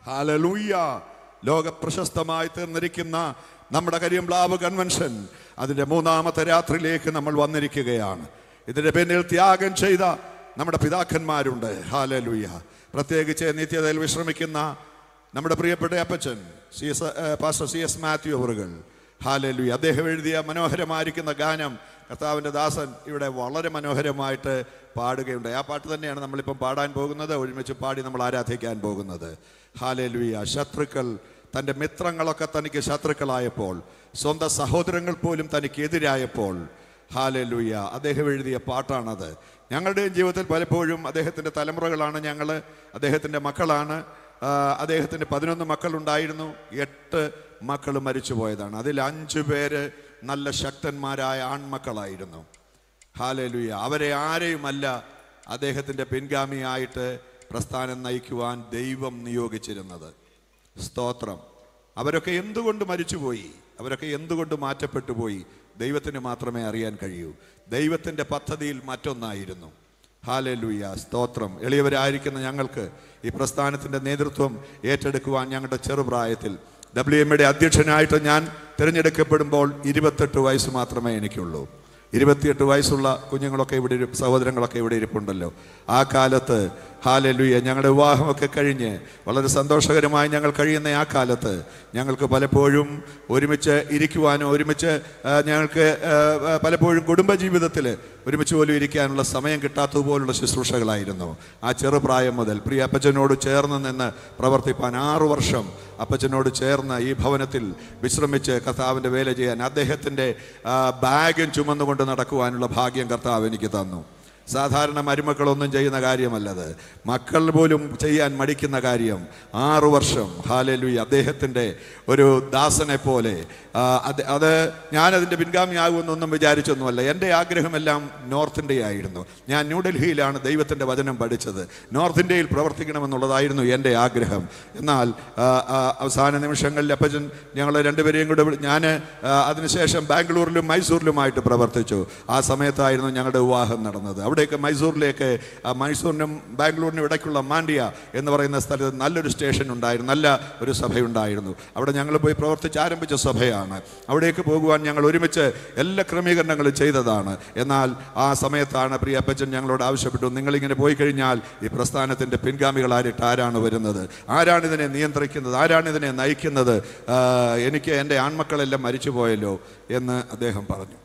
hallelujah ലോക പ്രശസ്തമായി തീർന്നിരിക്കുന്ന നമ്മുടെ കരിയംപ്ലാവ് convention അതിൻ്റെ മൂന്നാമത്തെ രാത്രിയിലേക്ക് നമ്മൾ വന്നിരിക്കുകയാണ് ഇതിൻ്റെ പിന്നിൽ ത്യാഗം ചെയ്ത നമ്മുടെ പിതാക്കന്മാരുണ്ട് ഹാലലൂയ പ്രത്യേകിച്ച് നിത്യതയിൽ വിശ്രമിക്കുന്ന നമ്മുടെ പ്രിയപ്പെട്ട അപ്പച്ചൻ C S pastor C S Mathew അവറുകൾ ഹാലലൂയ അദ്ദേഹം എഴുതിയ മനോഹരമായിരിക്കുന്ന ഗാനം കർത്താവിൻ്റെ ദാസൻ ഇവിടെ വളരെ മനോഹരമായിട്ട് പാടുകയുണ്ട് ആ പാട്ട് തന്നെയാണ് നമ്മളിപ്പം പാടാൻ പോകുന്നത് ഒരുമിച്ച് പാടി നമ്മൾ ആരാധിക്കാൻ പോകുന്നത് ഹാലലൂയ ശത്രുക്കൾ തൻ്റെ മിത്രങ്ങളൊക്കെ തനിക്ക് ശത്രുക്കളായപ്പോൾ സ്വന്തം സഹോദരങ്ങൾ പോലും തനിക്ക് എതിരായപ്പോൾ ഹാലലൂയ അദ്ദേഹം എഴുതിയ പാട്ടാണത് ഞങ്ങളുടെയും ജീവിതത്തിൽ പലപ്പോഴും അദ്ദേഹത്തിൻ്റെ തലമുറകളാണ് ഞങ്ങൾ അദ്ദേഹത്തിൻ്റെ മക്കളാണ് ആ, അദ്ദേഹത്തിന് പതിനൊന്ന് മക്കളുണ്ടായിരുന്നു എട്ട് മക്കൾ മരിച്ചു പോയതാണ് അതിൽ അഞ്ചു പേര് നല്ല ശക്തന്മാരായ ആൺമക്കളായിരുന്നു ഹാലലുയ അവരെ ആരെയുമല്ല അദ്ദേഹത്തിൻ്റെ പിൻഗാമിയായിട്ട് പ്രസ്ഥാനം നയിക്കുവാൻ ദൈവം നിയോഗിച്ചിരുന്നത് സ്തോത്രം അവരൊക്കെ എന്തുകൊണ്ട് മരിച്ചുപോയി അവരൊക്കെ എന്തുകൊണ്ട് മാറ്റപ്പെട്ടു പോയി ദൈവത്തിന് മാത്രമേ അറിയാൻ കഴിയൂ ദൈവത്തിൻ്റെ പദ്ധതിയിൽ മറ്റൊന്നായിരുന്നു ഹാലലൂയ സ്തോത്രം എളിയവരായിരിക്കുന്ന ഞങ്ങൾക്ക് ഈ പ്രസ്ഥാനത്തിൻ്റെ നേതൃത്വം ഏറ്റെടുക്കുവാൻ ഞങ്ങളുടെ ചെറുപ്രായത്തിൽ ഡബ്ല്യു എമ്മയുടെ അധ്യക്ഷനായിട്ട് ഞാൻ തിരഞ്ഞെടുക്കപ്പെടുമ്പോൾ ഇരുപത്തെട്ട് വയസ്സ് മാത്രമേ എനിക്കുള്ളൂ ഇരുപത്തിയെട്ട് വയസ്സുള്ള കുഞ്ഞുങ്ങളൊക്കെ ഇവിടെ ഇരി- സഹോദരങ്ങളൊക്കെ ഇവിടെ ഇരിപ്പുണ്ടല്ലോ ആ കാലത്ത് ഹാലലുയ ഞങ്ങളുടെ വിവാഹമൊക്കെ കഴിഞ്ഞ് വളരെ സന്തോഷകരമായി ഞങ്ങൾ കഴിയുന്ന ആ കാലത്ത് ഞങ്ങൾക്ക് പലപ്പോഴും ഒരുമിച്ച് ഇരിക്കുവാനോ ഒരുമിച്ച് ആ, ഞങ്ങൾക്ക് ആ, ആ, പലപ്പോഴും കുടുംബജീവിതത്തിൽ ഒരുമിച്ച് പോലും ഇരിക്കാനുള്ള സമയം കിട്ടാത്തതുപോലുള്ള ശുശ്രൂഷകളായിരുന്നു ആ ചെറുപ്രായം മുതൽ പ്രിയ അപ്പച്ചനോട് ചേർന്ന് നിന്ന് പ്രവർത്തിപ്പാൻ ആറു വർഷം അപ്പച്ചനോട് ചേർന്ന് ഈ ഭവനത്തിൽ വിശ്രമിച്ച് കർത്താവിൻ്റെ വേല ചെയ്യാൻ അദ്ദേഹത്തിൻ്റെ ആ, ബാഗും ചുമന്നുകൊണ്ട് നടക്കുവാനുള്ള ഭാഗ്യം കർത്താവ് എനിക്ക് തന്നു സാധാരണ മരുമക്കളൊന്നും ചെയ്യുന്ന കാര്യമല്ലത് മക്കൾ പോലും ചെയ്യാൻ മടിക്കുന്ന കാര്യം ആറു വർഷം ഹാലലുയി അദ്ദേഹത്തിൻ്റെ ഒരു ദാസനെ പോലെ ആ, അത് അത് ഞാനതിൻ്റെ പിൻഗാമിയാകുമെന്നൊന്നും വിചാരിച്ചൊന്നുമല്ല എൻ്റെ ആഗ്രഹമെല്ലാം നോർത്ത് ഇന്ത്യ ആയിരുന്നു ഞാൻ ന്യൂഡൽഹിയിലാണ് ദൈവത്തിൻ്റെ വചനം പഠിച്ചത് നോർത്ത് ഇന്ത്യയിൽ പ്രവർത്തിക്കണമെന്നുള്ളതായിരുന്നു എൻ്റെ ആഗ്രഹം എന്നാൽ ആ, ആ, അവസാന നിമിഷങ്ങളിൽ അപ്പച്ചൻ ഞങ്ങൾ രണ്ടുപേരെയും കൂടെ വിളി- ഞാൻ ആ, അതിനുശേഷം ബാംഗ്ലൂരിലും മൈസൂരിലുമായിട്ട് പ്രവർത്തിച്ചു ആ സമയത്തായിരുന്നു ഞങ്ങളുടെ വിവാഹം നടന്നത് അവിടേക്ക് മൈസൂരിലേക്ക് ആ, മൈസൂരിനും ബാംഗ്ലൂരിനും ഇടയ്ക്കുള്ള മാണ്ഡ്യ എന്ന് പറയുന്ന സ്ഥലത്ത് നല്ലൊരു സ്റ്റേഷൻ ഉണ്ടായിരുന്നു നല്ല ഒരു സഭയുണ്ടായിരുന്നു അവിടെ ഞങ്ങൾ പോയി പ്രവർത്തിച്ച് ആരംഭിച്ച സഭയാണ് അവിടേക്ക് പോകുവാൻ ഞങ്ങൾ ഒരുമിച്ച് എല്ലാ ക്രമീകരണങ്ങളും ചെയ്തതാണ് എന്നാൽ ആ സമയത്താണ് പ്രിയ അപ്പച്ചൻ ഞങ്ങളോട് ആവശ്യപ്പെട്ടു നിങ്ങളിങ്ങനെ പോയി കഴിഞ്ഞാൽ ഈ പ്രസ്ഥാനത്തിൻ്റെ പിൻഗാമികളായിട്ട് ആരാണ് വരുന്നത് ആരാണ് ഇതിനെ നിയന്ത്രിക്കുന്നത് ആരാണ് ഇതിനെ നയിക്കുന്നത് ആ, എനിക്ക് എൻ്റെ ആൺമക്കളെല്ലാം മരിച്ചു പോയല്ലോ എന്ന് അദ്ദേഹം പറഞ്ഞു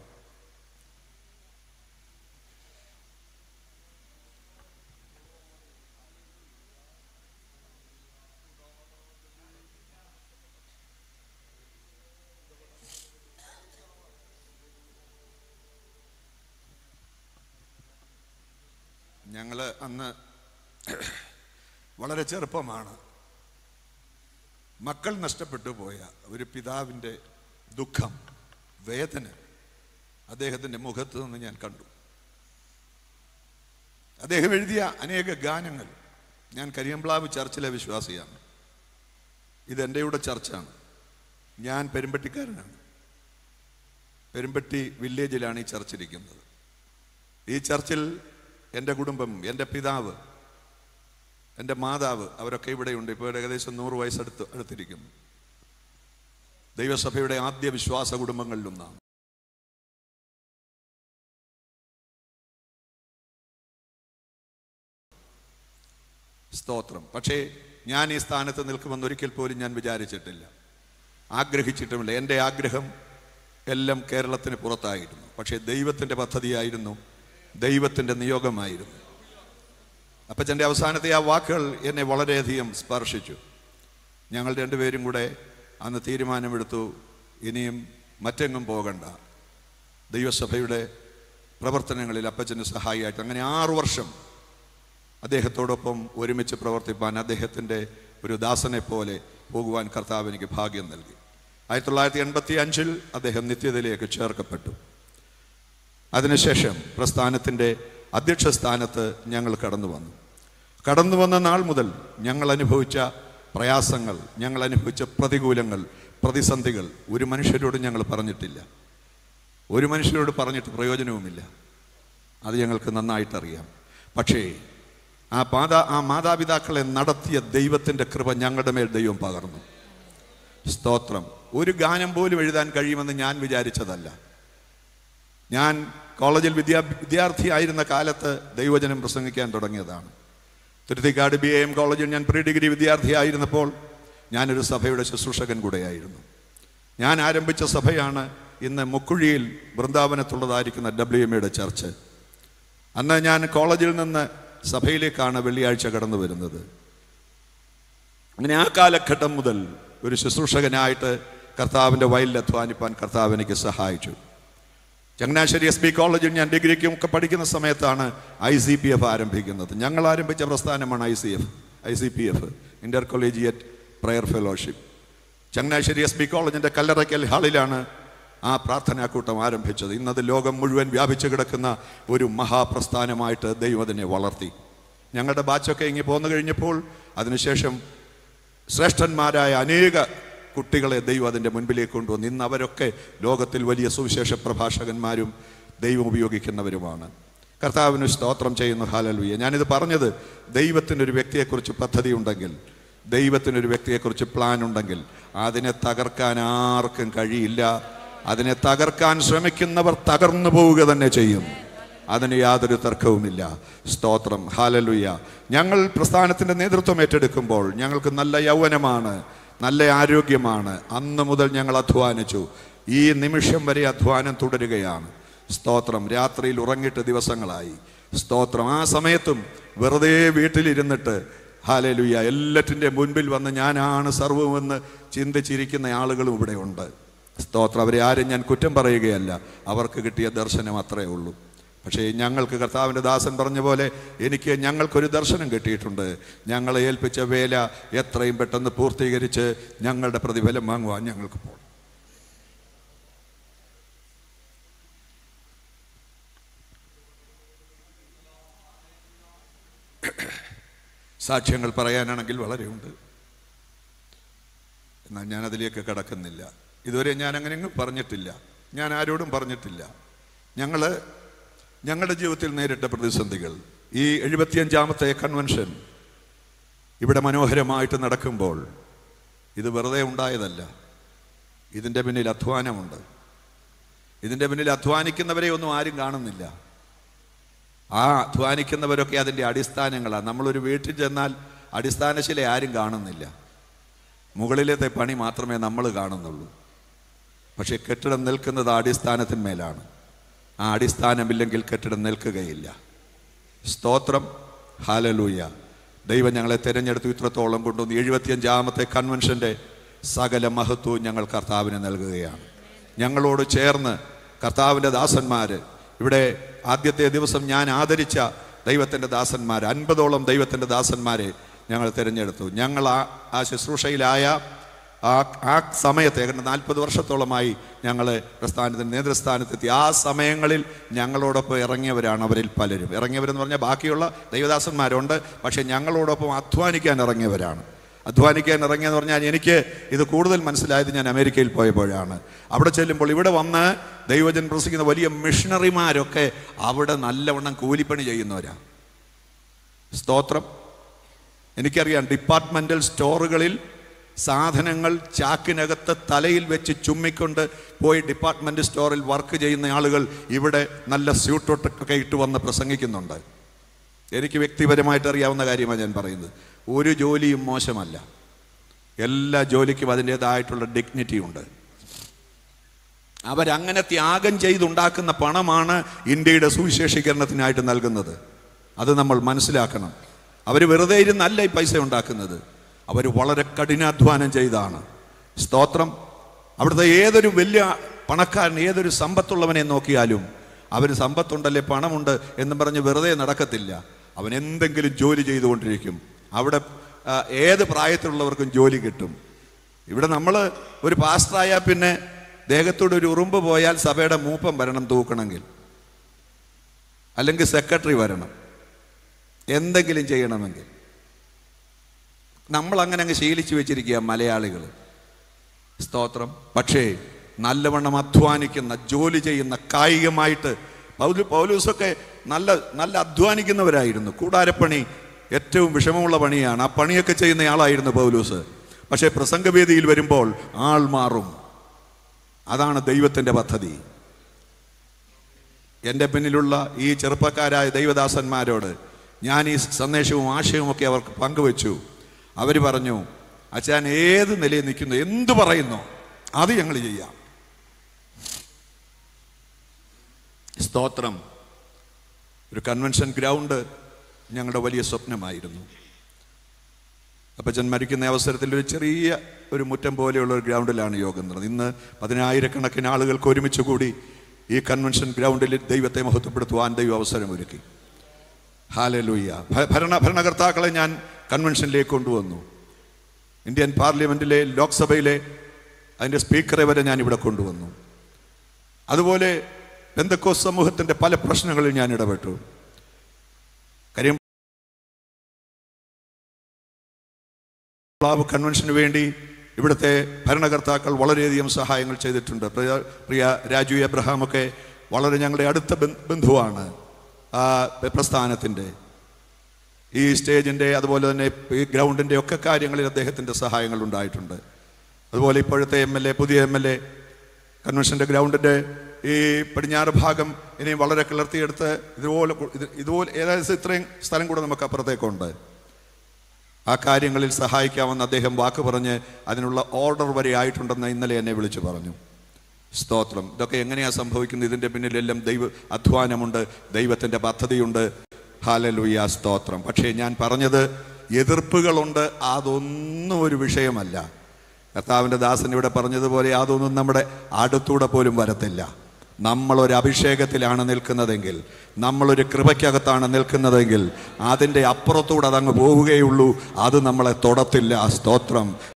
ഞങ്ങൾ അന്ന് വളരെ ചെറുപ്പമാണ് മക്കൾ നഷ്ടപ്പെട്ടു പോയ ഒരു പിതാവിൻ്റെ ദുഃഖം വേദന അദ്ദേഹത്തിൻ്റെ മുഖത്ത് നിന്ന് ഞാൻ കണ്ടു അദ്ദേഹം എഴുതിയ അനേക ഗാനങ്ങൾ ഞാൻ കരിയമ്പ്ലാവ് ചർച്ചിലെ വിശ്വാസിയാണ് ഇത് എൻ്റെ കൂടെ ചർച്ചാണ് ഞാൻ പെരുമ്പട്ടിക്കാരനാണ് പെരുമ്പട്ടി വില്ലേജിലാണ് ഈ ചർച്ചിരിക്കുന്നത് ഈ ചർച്ചിൽ എൻ്റെ കുടുംബം എൻ്റെ പിതാവ് എൻ്റെ മാതാവ് അവരൊക്കെ ഇവിടെയുണ്ട് ഇപ്പോൾ ഏകദേശം നൂറ് വയസ്സടുത്ത് അടുത്തിരിക്കുന്നു ദൈവസഭയുടെ ആദ്യ വിശ്വാസ കുടുംബങ്ങളിലൊന്നാണ് സ്തോത്രം പക്ഷേ ഞാൻ ഈ സ്ഥാനത്ത് നിൽക്കുമെന്ന് ഒരിക്കൽ പോലും ഞാൻ വിചാരിച്ചിട്ടില്ല ആഗ്രഹിച്ചിട്ടുമില്ല എൻ്റെ ആഗ്രഹം എല്ലാം കേരളത്തിന് പുറത്തായിരുന്നു പക്ഷേ ദൈവത്തിൻ്റെ പദ്ധതിയായിരുന്നു ദൈവത്തിൻ്റെ നിയോഗമായിരുന്നു അപ്പച്ചൻ്റെ അവസാനത്തെ ആ വാക്കുകൾ എന്നെ വളരെയധികം സ്പർശിച്ചു ഞങ്ങൾ രണ്ടുപേരും കൂടെ അന്ന് തീരുമാനമെടുത്തു ഇനിയും മറ്റെങ്ങും പോകണ്ട ദൈവസഭയുടെ പ്രവർത്തനങ്ങളിൽ അപ്പച്ചന് സഹായിയായിട്ട് അങ്ങനെ ആറു വർഷം അദ്ദേഹത്തോടൊപ്പം ഒരുമിച്ച് പ്രവർത്തിപ്പാൻ അദ്ദേഹത്തിൻ്റെ ഒരു ദാസനെ പോലെ പോകുവാൻ കർത്താവ് എനിക്ക് ഭാഗ്യം നൽകി ആയിരത്തി തൊള്ളായിരത്തി എൺപത്തി അഞ്ചിൽ അദ്ദേഹം നിത്യതയിലേക്ക് ചേർക്കപ്പെട്ടു അതിനുശേഷം പ്രസ്ഥാനത്തിൻ്റെ അധ്യക്ഷ സ്ഥാനത്ത് ഞങ്ങൾ കടന്നു വന്നു കടന്നു വന്ന നാൾ മുതൽ ഞങ്ങൾ അനുഭവിച്ച പ്രയാസങ്ങൾ ഞങ്ങൾ അനുഭവിച്ച പ്രതികൂലങ്ങൾ പ്രതിസന്ധികൾ ഒരു മനുഷ്യരോട് ഞങ്ങൾ പറഞ്ഞിട്ടില്ല ഒരു മനുഷ്യരോട് പറഞ്ഞിട്ട് പ്രയോജനവുമില്ല അത് ഞങ്ങൾക്ക് നന്നായിട്ടറിയാം പക്ഷേ ആ മാതാ ആ മാതാപിതാക്കളെ നടത്തിയ ദൈവത്തിൻ്റെ കൃപ ഞങ്ങളുടെ മേൽ ദൈവം പകർന്നു സ്തോത്രം ഒരു ഗാനം പോലും എഴുതാൻ കഴിയുമെന്ന് ഞാൻ വിചാരിച്ചതല്ല ഞാൻ കോളേജിൽ വിദ്യാ വിദ്യാർത്ഥിയായിരുന്ന കാലത്ത് ദൈവജനം പ്രസംഗിക്കാൻ തുടങ്ങിയതാണ് തിരുത്തിക്കാട് ബി എം കോളേജിൽ ഞാൻ പ്രീ ഡിഗ്രി വിദ്യാർത്ഥിയായിരുന്നപ്പോൾ ഞാനൊരു സഭയുടെ ശുശ്രൂഷകൻ കൂടെയായിരുന്നു ഞാൻ ആരംഭിച്ച സഭയാണ് ഇന്ന് മുക്കുഴിയിൽ വൃന്ദാവനത്തുള്ളതായിരിക്കുന്ന ഡബ്ല്യു എം എയുടെ ചർച്ച് അന്ന് ഞാൻ കോളേജിൽ നിന്ന് സഭയിലേക്കാണ് വെള്ളിയാഴ്ച കടന്നു വരുന്നത് അങ്ങനെ ആ കാലഘട്ടം മുതൽ ഒരു ശുശ്രൂഷകനായിട്ട് കർത്താവിൻ്റെ വയലിൽ അധ്വാനിപ്പാൻ കർത്താവ് എനിക്ക് സഹായിച്ചു ചങ്ങനാശ്ശേരി എസ് ബി കോളേജിൽ ഞാൻ ഡിഗ്രിക്കും ഒക്കെ പഠിക്കുന്ന സമയത്താണ് ഐ സി പി എഫ് ആരംഭിക്കുന്നത് ഞങ്ങൾ ആരംഭിച്ച പ്രസ്ഥാനമാണ് I C F I C P F inter collegiate prayer fellowship Changanassery S B കോളേജിൻ്റെ കല്ലറയ്ക്കൽ ഹാളിലാണ് ആ പ്രാർത്ഥനാക്കൂട്ടം ആരംഭിച്ചത് ഇന്നത് ലോകം മുഴുവൻ വ്യാപിച്ചു കിടക്കുന്ന ഒരു മഹാപ്രസ്ഥാനമായിട്ട് ദൈവം അതിനെ വളർത്തി ഞങ്ങളുടെ ബാച്ചൊക്കെ ഇങ്ങനെ പോന്നു കഴിഞ്ഞപ്പോൾ അതിനുശേഷം ശ്രേഷ്ഠന്മാരായ അനേക കുട്ടികളെ ദൈവം അതിൻ്റെ മുൻപിലേക്ക് കൊണ്ടുവന്നു ഇന്ന് അവരൊക്കെ ലോകത്തിൽ വലിയ സുവിശേഷ പ്രഭാഷകന്മാരും ദൈവം ഉപയോഗിക്കുന്നവരുമാണ് കർത്താവിന് സ്തോത്രം ചെയ്യുന്നു ഹാലലുയ ഞാനിത് പറഞ്ഞത് ദൈവത്തിനൊരു വ്യക്തിയെക്കുറിച്ച് പദ്ധതി ഉണ്ടെങ്കിൽ ദൈവത്തിനൊരു വ്യക്തിയെക്കുറിച്ച് പ്ലാൻ ഉണ്ടെങ്കിൽ അതിനെ തകർക്കാൻ ആർക്കും കഴിയില്ല അതിനെ തകർക്കാൻ ശ്രമിക്കുന്നവർ തകർന്നു പോവുക തന്നെ ചെയ്യും അതിന് യാതൊരു തർക്കവുമില്ല സ്തോത്രം ഹാലലുയ്യ ഞങ്ങൾ പ്രസ്ഥാനത്തിൻ്റെ നേതൃത്വം ഏറ്റെടുക്കുമ്പോൾ ഞങ്ങൾക്ക് നല്ല യൗവനമാണ് നല്ല ആരോഗ്യമാണ് അന്ന് മുതൽ ഞങ്ങൾ അധ്വാനിച്ചു ഈ നിമിഷം വരെ അധ്വാനം തുടരുകയാണ് സ്തോത്രം രാത്രിയിൽ ഉറങ്ങിയിട്ട് ദിവസങ്ങളായി സ്തോത്രം ആ സമയത്തും വെറുതെ വീട്ടിലിരുന്നിട്ട് ഹാലലുയ്യ എല്ലാറ്റിൻ്റെ മുൻപിൽ വന്ന് ഞാനാണ് സർവമെന്ന് ചിന്തിച്ചിരിക്കുന്ന ആളുകളും ഇവിടെ ഉണ്ട് സ്തോത്രം അവരെ ആരും ഞാൻ കുറ്റം പറയുകയല്ല അവർക്ക് കിട്ടിയ ദർശനം അത്രേ ഉള്ളൂ പക്ഷേ ഞങ്ങൾക്ക് കർത്താവിൻ്റെ ദാസൻ പറഞ്ഞ പോലെ എനിക്ക് ഞങ്ങൾക്കൊരു ദർശനം കിട്ടിയിട്ടുണ്ട് ഞങ്ങളെ ഏൽപ്പിച്ച വേല എത്രയും പെട്ടെന്ന് പൂർത്തീകരിച്ച് ഞങ്ങളുടെ പ്രതിഫലം വാങ്ങുവാൻ ഞങ്ങൾക്ക് പോകണം സാക്ഷ്യങ്ങൾ പറയാനാണെങ്കിൽ വളരെയുണ്ട് എന്നാൽ ഞാൻ അതിലേക്ക് കടക്കുന്നില്ല ഇതുവരെ ഞാൻ അങ്ങനെ അങ്ങ് പറഞ്ഞിട്ടില്ല ഞാൻ ആരോടും പറഞ്ഞിട്ടില്ല ഞങ്ങൾ ഞങ്ങളുടെ ജീവിതത്തിൽ നേരിട്ട പ്രതിസന്ധികൾ ഈ എഴുപത്തിയഞ്ചാമത്തെ കൺവെൻഷൻ ഇവിടെ മനോഹരമായിട്ട് നടക്കുമ്പോൾ ഇത് വെറുതെ ഉണ്ടായതല്ല ഇതിൻ്റെ പിന്നിൽ അധ്വാനമുണ്ട് ഇതിൻ്റെ പിന്നിൽ അധ്വാനിക്കുന്നവരെ ഒന്നും ആരും കാണുന്നില്ല ആ അധ്വാനിക്കുന്നവരൊക്കെ അതിൻ്റെ അടിസ്ഥാനങ്ങളാണ് നമ്മളൊരു വീട്ടിൽ ചെന്നാൽ അടിസ്ഥാനശില ആരും കാണുന്നില്ല മുകളിലത്തെ പണി മാത്രമേ നമ്മൾ കാണുന്നുള്ളൂ പക്ഷേ കെട്ടിടം നിൽക്കുന്നത് ആ അടിസ്ഥാനത്തിന്മേലാണ് ആ അടിസ്ഥാനമില്ലെങ്കിൽ കെട്ടിടം നിൽക്കുകയില്ല സ്തോത്രം ഹാലലൂയ ദൈവം ഞങ്ങളെ തിരഞ്ഞെടുത്തു ഇത്രത്തോളം കൊണ്ടുവന്ന് എഴുപത്തിയഞ്ചാമത്തെ കൺവെൻഷൻ്റെ സകല മഹത്വവും ഞങ്ങൾ കർത്താവിന് നൽകുകയാണ് ഞങ്ങളോട് ചേർന്ന് കർത്താവിൻ്റെ ദാസന്മാർ ഇവിടെ ആദ്യത്തെ ദിവസം ഞാൻ ആദരിച്ച ദൈവത്തിൻ്റെ ദാസന്മാർ അൻപതോളം ദൈവത്തിൻ്റെ ദാസന്മാരെ ഞങ്ങൾ തിരഞ്ഞെടുത്തു ഞങ്ങൾ ആ ആ ശുശ്രൂഷയിലായ ആ ആ സമയത്ത് ഏതാണ്ട് നാൽപ്പത് വർഷത്തോളമായി ഞങ്ങൾ പ്രസ്ഥാനത്തിന് നേതൃസ്ഥാനത്തെത്തി ആ സമയങ്ങളിൽ ഞങ്ങളോടൊപ്പം ഇറങ്ങിയവരാണ് അവരിൽ പലരും ഇറങ്ങിയവരെന്ന് പറഞ്ഞാൽ ബാക്കിയുള്ള ദൈവദാസന്മാരുണ്ട് പക്ഷേ ഞങ്ങളോടൊപ്പം അധ്വാനിക്കാൻ ഇറങ്ങിയവരാണ് അധ്വാനിക്കാൻ ഇറങ്ങിയെന്ന് പറഞ്ഞാൽ എനിക്ക് ഇത് കൂടുതൽ മനസ്സിലായത് ഞാൻ അമേരിക്കയിൽ പോയപ്പോഴാണ് അവിടെ ചെല്ലുമ്പോൾ ഇവിടെ വന്ന് ദൈവജൻ പ്രസിക്കുന്ന വലിയ മിഷണറിമാരൊക്കെ അവിടെ നല്ലവണ്ണം കൂലിപ്പണി ചെയ്യുന്നവരാണ് സ്തോത്രം എനിക്കറിയാം ഡിപ്പാർട്ട്മെൻ്റൽ സ്റ്റോറുകളിൽ സാധനങ്ങൾ ചാക്കിനകത്ത് തലയിൽ വെച്ച് ചുമ്മിക്കൊണ്ട് പോയി ഡിപ്പാർട്ട്മെൻറ്റ് സ്റ്റോറിൽ വർക്ക് ചെയ്യുന്ന ആളുകൾ ഇവിടെ നല്ല സ്യൂട്ടൊട്ടൊക്കെ ഇട്ട് വന്ന് പ്രസംഗിക്കുന്നുണ്ട് എനിക്ക് വ്യക്തിപരമായിട്ട് അറിയാവുന്ന കാര്യമാണ് ഞാൻ പറയുന്നത് ഒരു ജോലിയും മോശമല്ല എല്ലാ ജോലിക്കും അതിൻ്റേതായിട്ടുള്ള ഡിഗ്നിറ്റി ഉണ്ട് അവരങ്ങനെ ത്യാഗം ചെയ്തുണ്ടാക്കുന്ന പണമാണ് ഇന്ത്യയുടെ സുവിശേഷീകരണത്തിനായിട്ട് നൽകുന്നത് അത് നമ്മൾ മനസ്സിലാക്കണം അവർ വെറുതെ ഇരുന്നല്ല ഈ പൈസ ഉണ്ടാക്കുന്നത് അവർ വളരെ കഠിനാധ്വാനം ചെയ്താണ് സ്തോത്രം അവിടുത്തെ ഏതൊരു വലിയ പണക്കാരൻ ഏതൊരു സമ്പത്തുള്ളവനെ നോക്കിയാലും അവന് സമ്പത്തുണ്ടല്ലേ പണമുണ്ട് എന്നും പറഞ്ഞ് വെറുതെ നടക്കത്തില്ല അവൻ എന്തെങ്കിലും ജോലി ചെയ്തുകൊണ്ടിരിക്കും അവിടെ ആ, ഏത് പ്രായത്തിലുള്ളവർക്കും ജോലി കിട്ടും ഇവിടെ നമ്മൾ ഒരു പാസ്റ്ററായാൽ പിന്നെ ദേഹത്തോട് ഒരു ഉറുമ്പ് പോയാൽ സഭയുടെ മൂപ്പം വരണം തൂക്കണമെങ്കിൽ അല്ലെങ്കിൽ സെക്രട്ടറി വരണം എന്തെങ്കിലും ചെയ്യണമെങ്കിൽ നമ്മൾ അങ്ങനെ അങ്ങ് ശീലിച്ചു വെച്ചിരിക്കുക മലയാളികൾ സ്തോത്രം പക്ഷേ നല്ലവണ്ണം അധ്വാനിക്കുന്ന ജോലി ചെയ്യുന്ന കായികമായിട്ട് പൗലു പൗലൂസൊക്കെ നല്ല നല്ല അധ്വാനിക്കുന്നവരായിരുന്നു കൂടാരപ്പണി ഏറ്റവും വിഷമമുള്ള പണിയാണ് ആ പണിയൊക്കെ ചെയ്യുന്ന ആളായിരുന്നു പൗലൂസ് പക്ഷേ പ്രസംഗവേദിയിൽ വരുമ്പോൾ ആൾ മാറും അതാണ് ദൈവത്തിൻ്റെ പദ്ധതി എൻ്റെ പിന്നിലുള്ള ഈ ചെറുപ്പക്കാരായ ദൈവദാസന്മാരോട് ഞാൻ ഈ സന്ദേശവും ആശയവും ഒക്കെ അവർക്ക് പങ്കുവച്ചു അവർ പറഞ്ഞു അച്ഛൻ ഏത് നിലയിൽ നിൽക്കുന്നു എന്ത് പറയുന്നു അത് ഞങ്ങൾ ചെയ്യാം സ്തോത്രം ഒരു കൺവെൻഷൻ ഗ്രൗണ്ട് ഞങ്ങളുടെ വലിയ സ്വപ്നമായിരുന്നു അപ്പച്ചൻ മരിക്കുന്ന അവസരത്തിൽ ഒരു ചെറിയ ഒരു മുറ്റം പോലെയുള്ള ഒരു ഗ്രൗണ്ടിലാണ് യോഗം നടന്നത് ഇന്ന് പതിനായിരക്കണക്കിന് ആളുകൾക്ക് ഒരുമിച്ച് കൂടി ഈ കൺവെൻഷൻ ഗ്രൗണ്ടിൽ ദൈവത്തെ മഹത്വപ്പെടുത്തുവാൻ ദൈവം അവസരമൊരുക്കി ഹാലലൂയ്യ ഭ- ഭരണ ഭരണകർത്താക്കളെ ഞാൻ കൺവെൻഷനിലേക്ക് കൊണ്ടുവന്നു ഇന്ത്യൻ പാർലമെൻറ്റിലെ ലോക്സഭയിലെ അതിൻ്റെ സ്പീക്കറെ വരെ ഞാൻ ഇവിടെ കൊണ്ടുവന്നു അതുപോലെ ബന്ധക്കോസ് സമൂഹത്തിൻ്റെ പല പ്രശ്നങ്ങളിൽ ഞാൻ ഇടപെട്ടു കാര്യം പ്ലാവ് കൺവെൻഷന് വേണ്ടി ഇവിടുത്തെ ഭരണകർത്താക്കൾ വളരെയധികം സഹായങ്ങൾ ചെയ്തിട്ടുണ്ട് പ്രിയ പ്രിയ രാജു എബ്രഹാമൊക്കെ വളരെ ഞങ്ങളുടെ അടുത്ത ബന്ധ- ബന്ധുവാണ് ആ പ്രസ്ഥാനത്തിൻ്റെ ഈ സ്റ്റേജിൻ്റെ അതുപോലെ തന്നെ ഈ ഗ്രൗണ്ടിൻ്റെ ഒക്കെ കാര്യങ്ങളിൽ അദ്ദേഹത്തിൻ്റെ സഹായങ്ങൾ ഉണ്ടായിട്ടുണ്ട് അതുപോലെ ഇപ്പോഴത്തെ എം എൽ എ പുതിയ എം എൽ എ കൺവെൻഷൻ്റെ ഗ്രൗണ്ടിൻ്റെ ഈ പടിഞ്ഞാറ് ഭാഗം ഇനിയും വളരെ കിളർത്തിയെടുത്ത് ഇതുപോലെ കു- ഇത് ഇതുപോലെ ഏകദേശം ഇത്രയും സ്ഥലം കൂടെ നമുക്ക് അപ്പുറത്തേക്കുണ്ട് ആ കാര്യങ്ങളിൽ സഹായിക്കാമെന്ന് അദ്ദേഹം വാക്ക് പറഞ്ഞ് അതിനുള്ള ഓർഡർ വരെ ആയിട്ടുണ്ടെന്ന് ഇന്നലെ എന്നെ വിളിച്ചു പറഞ്ഞു സ്തോത്രം ഇതൊക്കെ എങ്ങനെയാ സംഭവിക്കുന്നത് ഇതിൻ്റെ പിന്നിലെല്ലാം ദൈവ അധ്വാനമുണ്ട് ദൈവത്തിൻ്റെ പദ്ധതിയുണ്ട് ഹാലലുയ്യ സ്തോത്രം പക്ഷേ ഞാൻ പറഞ്ഞത് എതിർപ്പുകളുണ്ട് അതൊന്നും ഒരു വിഷയമല്ല കർത്താവിൻ്റെ ദാസൻ ഇവിടെ പറഞ്ഞതുപോലെ അതൊന്നും നമ്മുടെ അടുത്തൂടെ പോലും വരത്തില്ല നമ്മളൊരു അഭിഷേകത്തിലാണ് നിൽക്കുന്നതെങ്കിൽ നമ്മളൊരു കൃപയ്ക്കകത്താണ് നിൽക്കുന്നതെങ്കിൽ അതിൻ്റെ അപ്പുറത്തൂടെ അതങ്ങ് പോവുകയുള്ളൂ അത് നമ്മളെ തൊടത്തില്ല സ്തോത്രം